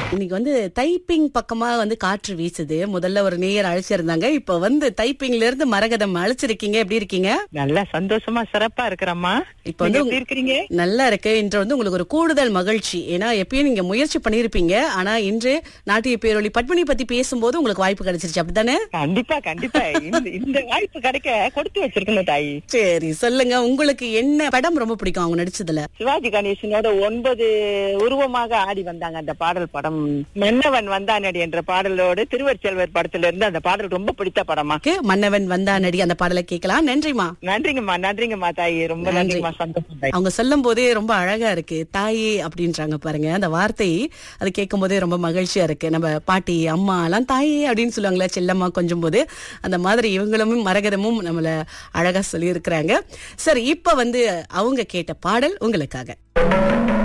இன்னைக்கு வந்து தைப்பிங் பக்கமா வந்து காற்று வீசுது முதல்ல ஒரு நேயர் அழைச்சிருந்தாங்க இப்ப வந்து தைப்பிங்ல இருந்து மரகதம் அழைச்சிருக்கீங்க எப்படி இருக்கீங்க நல்லா சந்தோஷமா சிறப்பா இருக்கிறம்மா இப்ப வந்து எப்படி இருக்கிறீங்க நல்லா இருக்கு இன்று வந்து உங்களுக்கு ஒரு கூடுதல் மகிழ்ச்சி ஏன்னா எப்பயும் நீங்க முயற்சி பண்ணிருப்பீங்க ஆனா இன்று நாட்டிய பேரொழி பத்மினி பத்தி பேசும்போது உங்களுக்கு வாய்ப்பு கிடைச்சிருச்சு அப்படித்தானே கண்டிப்பா கண்டிப்பா இந்த- இந்த வாய்ப்பு கிடைக்க கொடுத்து வச்சிருக்கணும் தாயி சரி சொல்லுங்க உங்களுக்கு என்ன படம் ரொம்ப பிடிக்கும் அவங்க நடிச்சதுல சிவாஜி கணேசனோட ஒன்பது உருவமாக ஆடி வந்தாங்க அந்த பாடல் படம் மன்னவன் வந்தானடி என்ற பாடலோடு திருவருட்செல்வர் படத்துல இருந்து அந்த பாடல் ரொம்ப பிடித்த படமா க்கு மன்னவன் வந்தானடி அந்த பாடலை கேட்கலாம் நன்றிமா நன்றிங்கம்மா நன்றிங்கம்மா தாயி ரொம்ப நன்றி. நன்றிங்கம்மா சந்தோஷம் தாயி அவங்க சொல்லும் போதே ரொம்ப அழகா இருக்கு தாயே அப்படின்றாங்க பாருங்க அந்த வார்த்தை அது கேட்கும் போதே ரொம்ப மகிழ்ச்சியா இருக்கு நம்ம பாட்டி அம்மா எல்லாம் தாயே அப்படின்னு சொல்லுவாங்களா செல்லம்மா கொஞ்சம் போது அந்த மாதிரி இவங்களும் மரகதமும் நம்மள அழகா சொல்லி இருக்கிறாங்க சரி இப்ப வந்து அவங்க கேட்ட பாடல் உங்களுக்காக